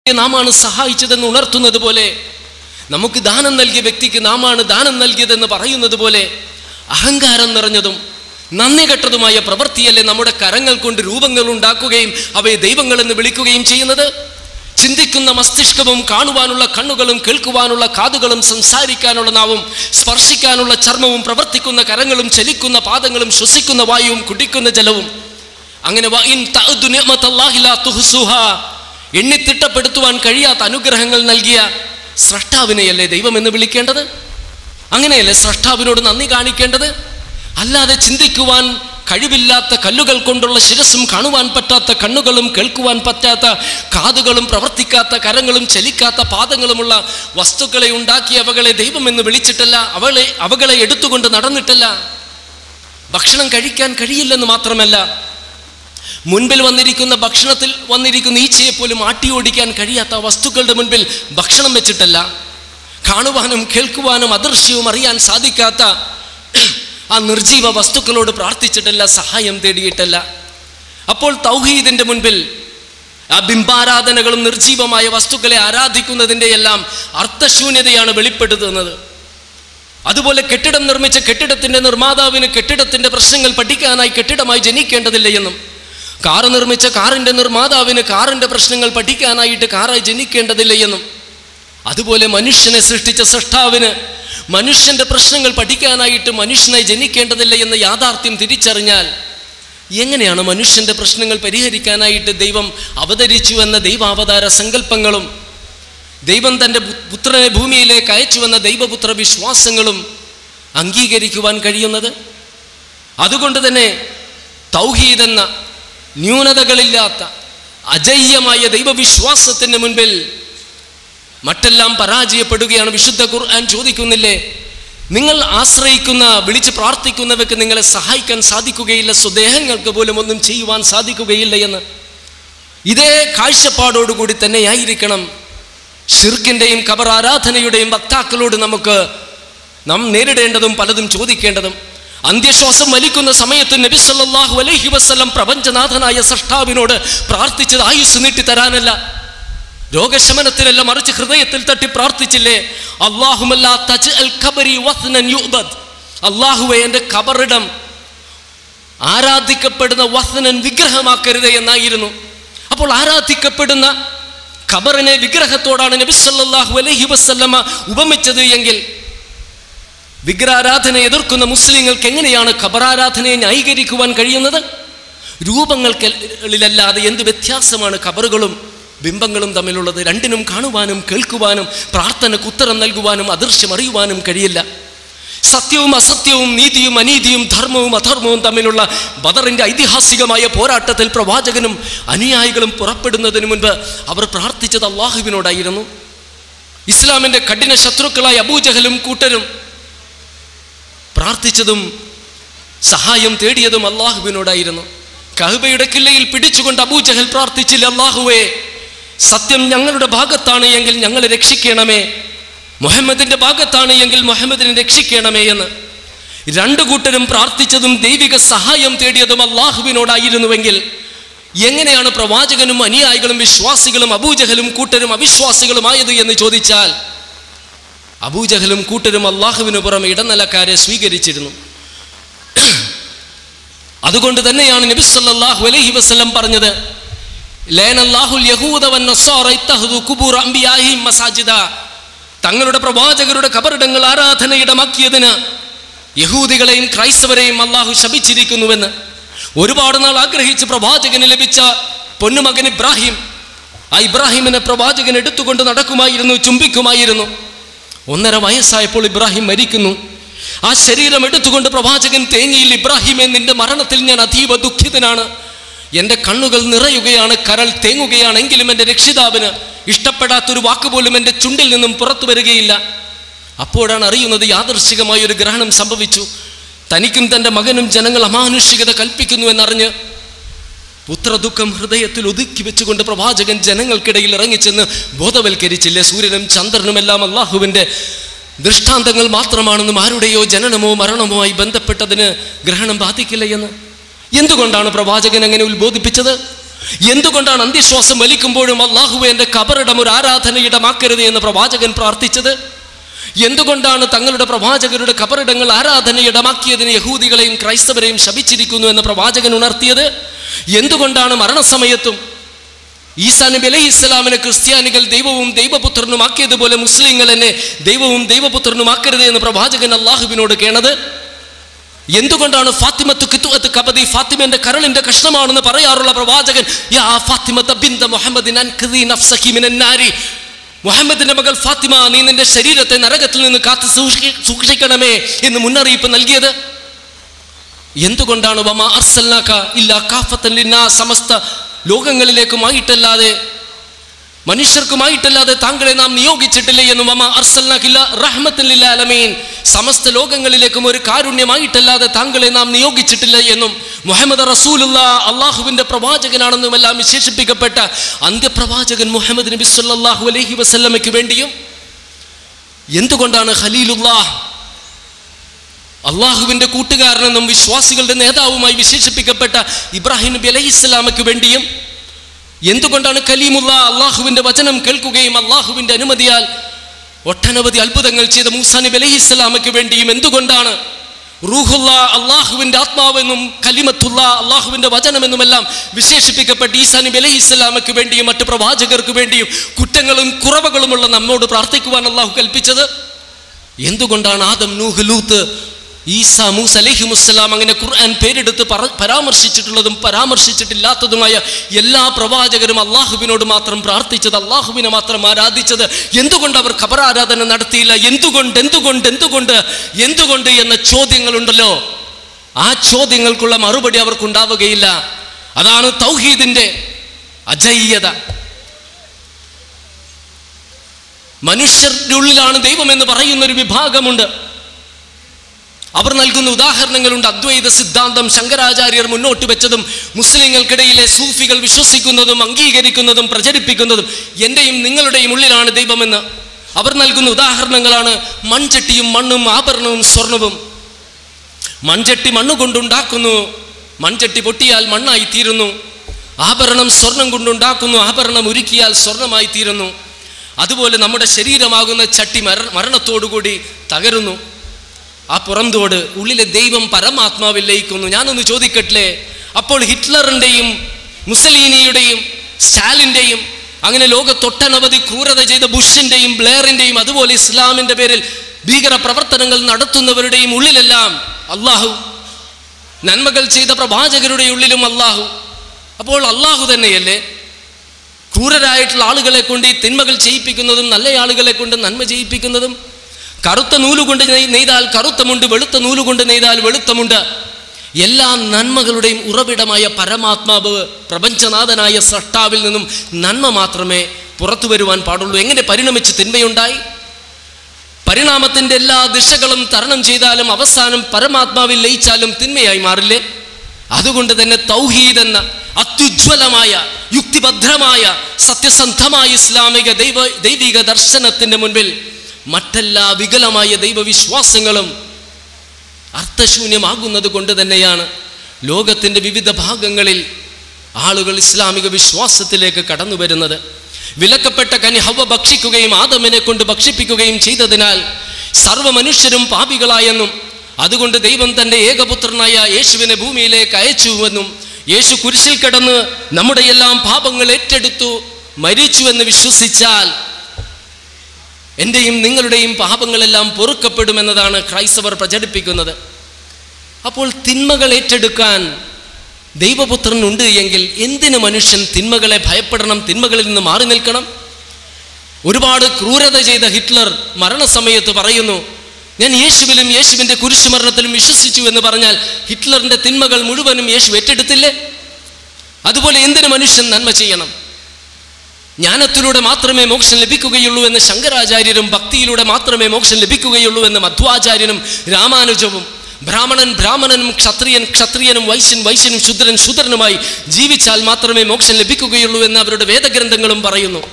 നാമാണ് സഹായിച്ചതെന്ന് ഉണർത്തുന്നത് പോലെ നമുക്ക് ദാനം നൽകിയ വ്യക്തിക്ക് നാമാണ് ദാനം നൽകിയതെന്ന് പറയുന്നത് പോലെ അഹങ്കാരം നിറഞ്ഞതും നന്ദി കെട്ടതുമായ പ്രവൃത്തിയല്ലേ നമ്മുടെ കരങ്ങൾ കൊണ്ട് രൂപങ്ങൾ ഉണ്ടാക്കുകയും അവയെ ദൈവങ്ങളെന്ന് വിളിക്കുകയും ചെയ്യുന്നത് ചിന്തിക്കുന്ന മസ്തിഷ്കവും കാണുവാനുള്ള കണ്ണുകളും കേൾക്കുവാനുള്ള കാതുകളും സംസാരിക്കാനുള്ള നാവും സ്പർശിക്കാനുള്ള ചർമ്മവും പ്രവർത്തിക്കുന്ന കരങ്ങളും ചലിക്കുന്ന പാദങ്ങളും ശ്വസിക്കുന്ന വായുവും കുടിക്കുന്ന ജലവും അങ്ങനെ വ ഇൻ തഅദു നിഅമത്തല്ലാഹി ലാ തുഹ്സുഹാ. എണ്ണിത്തിട്ടപ്പെടുത്തുവാൻ കഴിയാത്ത അനുഗ്രഹങ്ങൾ നൽകിയ സ്രഷ്ടാവിനെയല്ലേ ദൈവം എന്ന് വിളിക്കേണ്ടത് അങ്ങനെയല്ലേ സ്രഷ്ടാവിനോട് നന്ദി കാണിക്കേണ്ടത് അല്ലാതെ ചിന്തിക്കുവാൻ കഴിവില്ലാത്ത കല്ലുകൾ കൊണ്ടുള്ള ശിരസും കാണുവാൻ പറ്റാത്ത കണ്ണുകളും കേൾക്കുവാൻ പറ്റാത്ത കാതുകളും പ്രവർത്തിക്കാത്ത കരങ്ങളും ചലിക്കാത്ത പാദങ്ങളുമുള്ള വസ്തുക്കളെ ഉണ്ടാക്കി അവകളെ ദൈവമെന്ന് വിളിച്ചിട്ടല്ല അവളെ അവകളെ എടുത്തുകൊണ്ട് നടന്നിട്ടല്ല ഭക്ഷണം കഴിക്കാൻ കഴിയില്ലെന്ന് മാത്രമല്ല മുൻപിൽ വന്നിരിക്കുന്ന ഭക്ഷണത്തിൽ വന്നിരിക്കുന്ന ഈച്ചയെ പോലും ആട്ടി ഓടിക്കാൻ കഴിയാത്ത വസ്തുക്കളുടെ മുൻപിൽ ഭക്ഷണം വെച്ചിട്ടല്ല കാണുവാനും കേൾക്കുവാനും അദൃശ്യവും അറിയാൻ സാധിക്കാത്ത ആ നിർജീവ വസ്തുക്കളോട് പ്രാർത്ഥിച്ചിട്ടല്ല സഹായം തേടിയിട്ടല്ല അപ്പോൾ തൗഹീദിന്റെ മുൻപിൽ ആ ബിംബാരാധനകളും നിർജീവമായ വസ്തുക്കളെ ആരാധിക്കുന്നതിൻ്റെ എല്ലാം അർത്ഥശൂന്യതയാണ് വെളിപ്പെടുത്തുന്നത് അതുപോലെ കെട്ടിടം നിർമ്മിച്ച കെട്ടിടത്തിന്റെ നിർമ്മാതാവിന് കെട്ടിടത്തിന്റെ പ്രശ്നങ്ങൾ പഠിക്കാനായി കെട്ടിടമായി ജനിക്കേണ്ടതില്ല എന്നും കാറ് നിർമ്മിച്ച കാറിന്റെ നിർമ്മാതാവിന് കാറിന്റെ പ്രശ്നങ്ങൾ പഠിക്കാനായിട്ട് കാറായി ജനിക്കേണ്ടതില്ല എന്നും അതുപോലെ മനുഷ്യനെ സൃഷ്ടിച്ച സൃഷ്ടാവിന് മനുഷ്യന്റെ പ്രശ്നങ്ങൾ പഠിക്കാനായിട്ട് മനുഷ്യനായി ജനിക്കേണ്ടതില്ല എന്ന യാഥാർത്ഥ്യം തിരിച്ചറിഞ്ഞാൽ എങ്ങനെയാണ് മനുഷ്യന്റെ പ്രശ്നങ്ങൾ പരിഹരിക്കാനായിട്ട് ദൈവം അവതരിച്ചു എന്ന ദൈവാവതാര സങ്കല്പങ്ങളും ദൈവം തൻ്റെ പു- പുത്രനെ ഭൂമിയിലേക്ക് അയച്ചുവെന്ന ദൈവപുത്ര വിശ്വാസങ്ങളും അംഗീകരിക്കുവാൻ കഴിയുന്നത് അതുകൊണ്ട് തന്നെ തൗഹീദ് എന്ന ന്യൂനതകളില്ലാത്ത അജയ്യമായ ദൈവവിശ്വാസത്തിന് മുൻപിൽ മറ്റെല്ലാം പരാജയപ്പെടുകയാണ് വിശുദ്ധ ഖുർആൻ ചോദിക്കുന്നില്ലേ നിങ്ങൾ ആശ്രയിക്കുന്ന വിളിച്ച് പ്രാർത്ഥിക്കുന്നവർക്ക് നിങ്ങളെ സഹായിക്കാൻ സാധിക്കുകയില്ല സ്വദേഹങ്ങൾക്ക് പോലും ഒന്നും ചെയ്യുവാൻ സാധിക്കുകയില്ല എന്ന് ഇതേ കാഴ്ചപ്പാടോടുകൂടി തന്നെയായിരിക്കണം ഷിർക്കിൻ്റെയും കബർ ആരാധനയുടെയും വക്താക്കളോട് നമുക്ക് നാം നേരിടേണ്ടതും പലതും ചോദിക്കേണ്ടതും അന്ത്യശ്വാസം വലിക്കുന്ന സമയത്ത് നബി സല്ലല്ലാഹു അലൈഹി വസല്ലം പ്രപഞ്ചനാഥനായ സൃഷ്ടാവിനോട് പ്രാർത്ഥിച്ചത് ആയുസ് നീട്ടി തരാനല്ല രോഗശമനത്തിനല്ല മറിച്ച് ഹൃദയത്തിൽ തട്ടി പ്രാർത്ഥിച്ചില്ലേ അള്ളാഹുമല്ല തജ് അൽ ഖബരി വസ്നൻ യുഅ്ബദ് അള്ളാഹുവെ എൻ്റെ ഖബറിടം ആരാധിക്കപ്പെടുന്ന വസ്നൻ വിഗ്രഹമാക്കരുത് എന്നായിരുന്നു അപ്പോൾ ആരാധിക്കപ്പെടുന്ന ഖബറിനെ വിഗ്രഹത്തോടാണ് നബി സല്ലല്ലാഹു അലൈഹി വസല്ലമ ഉപമിച്ചത് എങ്കിൽ വിഗ്രഹാരാധന എതിർക്കുന്ന മുസ്ലിങ്ങൾക്ക് എങ്ങനെയാണ് ഖബറാരാധനയെ ന്യായീകരിക്കുവാൻ കഴിയുന്നത് രൂപങ്ങൾക്കല്ലാതെ എന്ത് വ്യത്യാസമാണ് ഖബറുകളും ബിംബങ്ങളും തമ്മിലുള്ളത് രണ്ടിനും കാണുവാനും കേൾക്കുവാനും പ്രാർത്ഥനയ്ക്ക് ഉത്തരം നൽകുവാനും അദൃശ്യം അറിയുവാനും കഴിയില്ല സത്യവും അസത്യവും നീതിയും അനീതിയും ധർമ്മവും അധർമ്മവും തമ്മിലുള്ള ബദറിന്റെ ഐതിഹാസികമായ പോരാട്ടത്തിൽ പ്രവാചകനും അനുയായികളും പുറപ്പെടുന്നതിന് മുൻപ് അവർ പ്രാർത്ഥിച്ചത് അള്ളാഹുവിനോടായിരുന്നു ഇസ്ലാമിന്റെ കഠിന ശത്രുക്കളായ അബൂജഹലും കൂട്ടരും പ്രാർത്ഥിച്ചതും സഹായം തേടിയതും അള്ളാഹുവിനോടായിരുന്നു കഹബയുടെ കില്ലയിൽ പിടിച്ചുകൊണ്ട് അബൂജഹൽ പ്രാർത്ഥിച്ചില്ല അള്ളാഹുവേ സത്യം ഞങ്ങളുടെ ഭാഗത്താണ് എങ്കിൽ ഞങ്ങളെ രക്ഷിക്കണമേ മുഹമ്മദിന്റെ ഭാഗത്താണ് എങ്കിൽ മുഹമ്മദിനെ രക്ഷിക്കണമേ എന്ന് രണ്ടു കൂട്ടരും പ്രാർത്ഥിച്ചതും ദൈവിക സഹായം തേടിയതും അള്ളാഹുവിനോടായിരുന്നുവെങ്കിൽ എങ്ങനെയാണ് പ്രവാചകനും അനുയായികളും വിശ്വാസികളും അബൂജഹലും കൂട്ടരും അവിശ്വാസികളുമായത് എന്ന് ചോദിച്ചാൽ അബൂജഹലും കൂട്ടരും അള്ളാഹുവിന് പുറമെ ഇടനിലക്കാരെ സ്വീകരിച്ചിരുന്നു അതുകൊണ്ട് തന്നെയാണ് നബി സല്ലല്ലാഹു അലൈഹി വസല്ലം പറഞ്ഞത് ലേനല്ലാഹുൽ യഹൂദ വന്നസ്സാറ ഇത്തഖദു ഖുബൂർ അംബിയാഹിം മസാജിദ തങ്ങളുടെ പ്രവാചകരുടെ കബറിടങ്ങൾ ആരാധനയിടമാക്കിയതിന് യഹൂദികളെയും ക്രൈസ്തവരെയും അള്ളാഹു ശപിച്ചിരിക്കുന്നുവെന്ന് ഒരുപാട് നാൾ ആഗ്രഹിച്ച് പ്രവാചകന് ലഭിച്ച പൊന്നുമകൻ ഇബ്രാഹിം ആ ഇബ്രാഹിമിനെ പ്രവാചകൻ എടുത്തുകൊണ്ട് നടക്കുമായിരുന്നു ചുംബിക്കുമായിരുന്നു ഒന്നര വയസ്സായപ്പോൾ ഇബ്രാഹിം മരിക്കുന്നു ആ ശരീരം എടുത്തുകൊണ്ട് പ്രവാചകൻ തേങ്ങിയിൽ ഇബ്രാഹിമെ നിന്റെ മരണത്തിൽ ഞാൻ അതീവ ദുഃഖിതനാണ് എൻ്റെ കണ്ണുകൾ നിറയുകയാണ് കരൾ തേങ്ങുകയാണെങ്കിലും എൻ്റെ രക്ഷിതാവിന് ഇഷ്ടപ്പെടാത്തൊരു വാക്ക് പോലും എൻ്റെ ചുണ്ടിൽ നിന്നും പുറത്തു വരികയില്ല അപ്പോഴാണ് അറിയുന്നത് യാദർശികമായ ഒരു ഗ്രഹണം സംഭവിച്ചു തനിക്കും തൻ്റെ മകനും ജനങ്ങൾ അമാനുഷികത കൽപ്പിക്കുന്നു എന്നറിഞ്ഞ് പുത്രദുഃഖം ഹൃദയത്തിൽ ഒതുക്കി വെച്ചുകൊണ്ട് പ്രവാചകൻ ജനങ്ങൾക്കിടയിൽ ഇറങ്ങിച്ചെന്ന് ബോധവൽക്കരിച്ചില്ലേ സൂര്യനും ചന്ദ്രനും എല്ലാം അള്ളാഹുവിൻ്റെ ദൃഷ്ടാന്തങ്ങൾ മാത്രമാണെന്നും ആരുടെയോ ജനനമോ മരണമോ ആയി ബന്ധപ്പെട്ടതിന് ഗ്രഹണം ബാധിക്കില്ല എന്ന് എന്തുകൊണ്ടാണ് പ്രവാചകൻ അങ്ങനെ ഉത്ബോധിപ്പിച്ചത് എന്തുകൊണ്ടാണ് അന്ത്യശ്വാസം വലിക്കുമ്പോഴും അള്ളാഹുവെ എൻ്റെ കബറിടം ഒരു ആരാധനയിടമാക്കരുത് എന്ന് പ്രവാചകൻ പ്രാർത്ഥിച്ചത് എന്തുകൊണ്ടാണ് തങ്ങളുടെ പ്രവാചകരുടെ കബറിടങ്ങൾ ആരാധനയിടമാക്കിയതിന് യഹൂദികളെയും ക്രൈസ്തവരെയും ശപിച്ചിരിക്കുന്നു എന്ന് പ്രവാചകൻ ഉണർത്തിയത് എന്തുകൊണ്ടാണ് മരണസമയത്തും ഈസാ നബി അലൈഹി ഇസ്ലാമിനെ ക്രിസ്ത്യാനികൾ ദൈവവും ദൈവപുത്രനുമാക്കിയതുപോലെ മുസ്ലിങ്ങൾ എന്നെ ദൈവവും ദൈവപുത്രനുമാക്കരുത് എന്ന് പ്രവാചകൻ അള്ളാഹുവിനോട് കേണത് എന്തുകൊണ്ടാണ് ഫാത്തിമത്ത് കിത്തുഅത്ത് കബദി ഫാത്തിമന്റെ കരളിന്റെ കഷ്ണമാണെന്ന് പറയാറുള്ള പ്രവാചകൻ യാ ഫാത്തിമത്ത ബിന്ദ മുഹമ്മദിൻ അൻഖദി നഫ്സകി മിനൻ നാരി മുഹമ്മദിന്റെ മകൾ ഫാത്തിമ നീ നിന്റെ ശരീരത്തെ നരകത്തിൽ നിന്ന് കാത്തു സൂക്ഷി- സൂക്ഷിക്കണമേ എന്ന് മുന്നറിയിപ്പ് നൽകിയത് എന്തുകൊണ്ടാണ് വമാ അർസൽനാക ഇല്ലാ കാഫത്തൻ ലിന്നാ സമസ്ത ലോകങ്ങളിലേക്കുമായിട്ടല്ലാതെ മനുഷ്യർക്കുമായിട്ടല്ലാതെ താങ്കളെ നാം നിയോഗിച്ചിട്ടില്ലേ എന്നും വമാ അർസൽനാകില്ല റഹ്മത്തൻ ലിൽ ആലമീൻ സമസ്ത ലോകങ്ങളിലേക്കും ഒരു കാരുണ്യമായിട്ടല്ലാതെ താങ്കളെ നാം നിയോഗിച്ചിട്ടില്ല എന്നും മുഹമ്മദ് റസൂലുള്ള അള്ളാഹുവിന്റെ പ്രവാചകനാണെന്നും എല്ലാം വിശേഷിപ്പിക്കപ്പെട്ട അന്ത്യപ്രവാചകൻ മുഹമ്മദ് നബി സല്ലല്ലാഹു അലൈഹി വസല്ലമയ്ക്ക് വേണ്ടിയും എന്തുകൊണ്ടാണ് ഖലീലുല്ലാഹ് അള്ളാഹുവിന്റെ കൂട്ടുകാരനെന്നും വിശ്വാസികളുടെ നേതാവുമായി വിശേഷിപ്പിക്കപ്പെട്ട ഇബ്രാഹിം നബി അലൈഹി ഇസ്ലാമയ്ക്ക് വേണ്ടിയും എന്തുകൊണ്ടാണ് കലീമുള്ള അള്ളാഹുവിന്റെ വചനം കേൾക്കുകയും അള്ളാഹുവിന്റെ അനുമതിയാൽ ഒട്ടനവധി അത്ഭുതങ്ങൾ ചെയ്ത മൂസാ നബി അലൈഹി ഇസ്ലാമയ്ക്ക് വേണ്ടിയും എന്തുകൊണ്ടാണ് റൂഹുള്ള അള്ളാഹുവിന്റെ ആത്മാവെന്നും കലിമത്തുള്ള അള്ളാഹുവിന്റെ വചനമെന്നുമെല്ലാം വിശേഷിപ്പിക്കപ്പെട്ട ഈസാ നബി അലൈഹി ഇസ്ലാമയ്ക്ക് വേണ്ടിയും മറ്റു പ്രവാചകർക്ക് വേണ്ടിയും കുറ്റങ്ങളും കുറവുകളുമുള്ള നമ്മോട് പ്രാർത്ഥിക്കുവാൻ അള്ളാഹു കൽപ്പിച്ചത് എന്തുകൊണ്ടാണ് ആദം നൂഹ് ലൂത്ത് ഈസ മൂസ അലൈഹി മുസ്സലാം അങ്ങനെ ഖുർആൻ പേരെടുത്ത് പറ പരാമർശിച്ചിട്ടുള്ളതും പരാമർശിച്ചിട്ടില്ലാത്തതുമായ എല്ലാ പ്രവാചകരും അള്ളാഹുവിനോട് മാത്രം പ്രാർത്ഥിച്ചത് അള്ളാഹുവിനെ മാത്രം ആരാധിച്ചത് എന്തുകൊണ്ട് അവർ ഖബറാരാധന നടത്തിയില്ല എന്തുകൊണ്ട് എന്തുകൊണ്ട് എന്തുകൊണ്ട് എന്തുകൊണ്ട് എന്ന ചോദ്യങ്ങളുണ്ടല്ലോ ആ ചോദ്യങ്ങൾക്കുള്ള മറുപടി അവർക്കുണ്ടാവുകയില്ല അതാണ് തൗഹീദിന്റെ അജയ്യത മനുഷ്യരുടെ ഉള്ളിലാണ് ദൈവം എന്ന് പറയുന്ന ഒരു വിഭാഗമുണ്ട് അവർ നൽകുന്ന ഉദാഹരണങ്ങളുണ്ട് അദ്വൈത സിദ്ധാന്തം ശങ്കരാചാര്യർ മുന്നോട്ട് വെച്ചതും മുസ്ലിങ്ങൾക്കിടയിലെ സൂഫികൾ വിശ്വസിക്കുന്നതും അംഗീകരിക്കുന്നതും പ്രചരിപ്പിക്കുന്നതും എൻ്റെയും നിങ്ങളുടെയും ഉള്ളിലാണ് ദൈവമെന്ന് അവർ നൽകുന്ന ഉദാഹരണങ്ങളാണ് മൺചട്ടിയും മണ്ണും ആഭരണവും സ്വർണവും മൺചട്ടി മണ്ണ് കൊണ്ടുണ്ടാക്കുന്നു മൺചട്ടി പൊട്ടിയാൽ മണ്ണായി തീരുന്നു ആഭരണം സ്വർണം കൊണ്ടുണ്ടാക്കുന്നു ആഭരണം ഉരുക്കിയാൽ സ്വർണമായി തീരുന്നു അതുപോലെ നമ്മുടെ ശരീരമാകുന്ന ചട്ടി മര മരണത്തോടുകൂടി തകരുന്നു ആ പുറന്തോട് ഉള്ളിലെ ദൈവം പരമാത്മാവിൽ ലയിക്കുന്നു ഞാനൊന്ന് ചോദിക്കട്ടെ അപ്പോൾ ഹിറ്റ്ലറിൻ്റെയും മുസലീനിയുടെയും സ്റ്റാലിൻ്റെയും അങ്ങനെ ലോകത്തൊട്ടനവധി ക്രൂരത ചെയ്ത ബുഷിൻ്റെയും ബ്ലെയറിൻ്റെയും അതുപോലെ ഇസ്ലാമിൻ്റെ പേരിൽ ഭീകര പ്രവർത്തനങ്ങൾ നടത്തുന്നവരുടെയും ഉള്ളിലെല്ലാം അള്ളാഹു നന്മകൾ ചെയ്ത പ്രവാചകരുടെ ഉള്ളിലും അള്ളാഹു അപ്പോൾ അള്ളാഹു തന്നെയല്ലേ ക്രൂരരായിട്ടുള്ള ആളുകളെ കൊണ്ട് ഈ തിന്മകൾ ചെയ്യിപ്പിക്കുന്നതും നല്ല ആളുകളെ കൊണ്ട് നന്മ ചെയ്യിപ്പിക്കുന്നതും കറുത്ത നൂലുകൊണ്ട് നെയ്- നെയ്താൽ കറുത്തമുണ്ട് വെളുത്ത നൂലുകൊണ്ട് നെയ്താൽ വെളുത്തമുണ്ട് എല്ലാ നന്മകളുടെയും ഉറവിടമായ പരമാത്മാവ് പ്രപഞ്ചനാഥനായ സൃഷ്ടാവിൽ നിന്നും നന്മ മാത്രമേ പുറത്തു വരുവാൻ പാടുള്ളൂ എങ്ങനെ പരിണമിച്ച് തിന്മയുണ്ടായി പരിണാമത്തിന്റെ എല്ലാ ദിശകളും തരണം ചെയ്താലും അവസാനം പരമാത്മാവിൽ ലയിച്ചാലും തിന്മയായി മാറില്ലേ അതുകൊണ്ട് തന്നെ തൗഹീദ് എന്ന അത്യുജ്വലമായ യുക്തിഭദ്രമായ സത്യസന്ധമായ ഇസ്ലാമിക ദൈവ ദൈവിക ദർശനത്തിന്റെ മുൻപിൽ മറ്റെല്ലാ വികലമായ ദൈവവിശ്വാസങ്ങളും അർത്ഥശൂന്യമാകുന്നത് കൊണ്ട് തന്നെയാണ് ലോകത്തിൻ്റെ വിവിധ ഭാഗങ്ങളിൽ ആളുകൾ ഇസ്ലാമിക വിശ്വാസത്തിലേക്ക് കടന്നു വരുന്നത് വിലക്കപ്പെട്ട കനി ഹവ ഭക്ഷിക്കുകയും ആദമിനെ കൊണ്ട് ഭക്ഷിപ്പിക്കുകയും ചെയ്തതിനാൽ സർവ്വ മനുഷ്യരും പാപികളായെന്നും അതുകൊണ്ട് ദൈവം തൻ്റെ ഏകപുത്രനായ യേശുവിനെ ഭൂമിയിലേക്ക് അയച്ചുവെന്നും യേശു കുരിശിൽ കിടന്ന് നമ്മുടെ എല്ലാം പാപങ്ങൾ ഏറ്റെടുത്തു മരിച്ചുവെന്ന് വിശ്വസിച്ചാൽ എൻ്റെയും നിങ്ങളുടെയും പാപങ്ങളെല്ലാം പൊറുക്കപ്പെടുമെന്നതാണ് ക്രൈസ്തവർ പ്രചരിപ്പിക്കുന്നത് അപ്പോൾ തിന്മകൾ ഏറ്റെടുക്കാൻ ദൈവപുത്രൻ ഉണ്ട് എങ്കിൽ എന്തിന് മനുഷ്യൻ തിന്മകളെ ഭയപ്പെടണം തിന്മകളിൽ നിന്ന് മാറി നിൽക്കണം ഒരുപാട് ക്രൂരത ചെയ്ത ഹിറ്റ്ലർ മരണസമയത്ത് പറയുന്നു ഞാൻ യേശുവിലും യേശുവിൻ്റെ കുരിശുമരണത്തിലും വിശ്വസിച്ചു എന്ന് പറഞ്ഞാൽ ഹിറ്റ്ലറിൻ്റെ തിന്മകൾ മുഴുവനും യേശു ഏറ്റെടുത്തില്ലേ അതുപോലെ എന്തിന് മനുഷ്യൻ നന്മ ചെയ്യണം ജ്ഞാനത്തിലൂടെ മാത്രമേ മോക്ഷം ലഭിക്കുകയുള്ളൂ എന്ന് ശങ്കരാചാര്യരും ഭക്തിയിലൂടെ മാത്രമേ മോക്ഷം ലഭിക്കുകയുള്ളൂ എന്ന് മധ്വാചാര്യനും രാമാനുജവും ബ്രാഹ്മണൻ ബ്രാഹ്മണനും ക്ഷത്രിയൻ ക്ഷത്രിയനും വൈശ്യൻ വൈശ്യനും ശുദ്രൻ ശുദ്രനുമായി ജീവിച്ചാൽ മാത്രമേ മോക്ഷം ലഭിക്കുകയുള്ളൂ എന്ന് അവരുടെ വേദഗ്രന്ഥങ്ങളും പറയുന്നു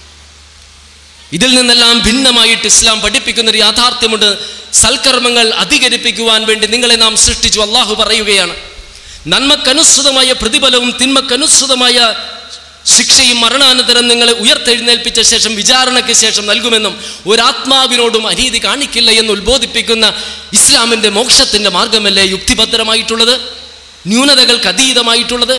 ഇതിൽ നിന്നെല്ലാം ഭിന്നമായിട്ട് ഇസ്ലാം പഠിപ്പിക്കുന്ന ഒരു യാഥാർത്ഥ്യമുണ്ട് സൽക്കർമ്മങ്ങൾ അധികരിപ്പിക്കുവാൻ വേണ്ടി നിങ്ങളെ നാം സൃഷ്ടിച്ചു അള്ളാഹു പറയുകയാണ് നന്മക്കനുസൃതമായ പ്രതിഫലവും തിന്മക്കനുസൃതമായ ശിക്ഷയും മരണാനന്തരം നിങ്ങളെ ഉയർത്തെഴുന്നേൽപ്പിച്ച ശേഷം വിചാരണയ്ക്ക് ശേഷം നൽകുമെന്നും ഒരാത്മാവിനോടും അനീതി കാണിക്കില്ല എന്ന് ഉത്ബോധിപ്പിക്കുന്ന ഇസ്ലാമിൻ്റെ മോക്ഷത്തിൻ്റെ മാർഗമല്ലേ യുക്തിഭദ്രമായിട്ടുള്ളത് ന്യൂനതകൾക്ക് അതീതമായിട്ടുള്ളത്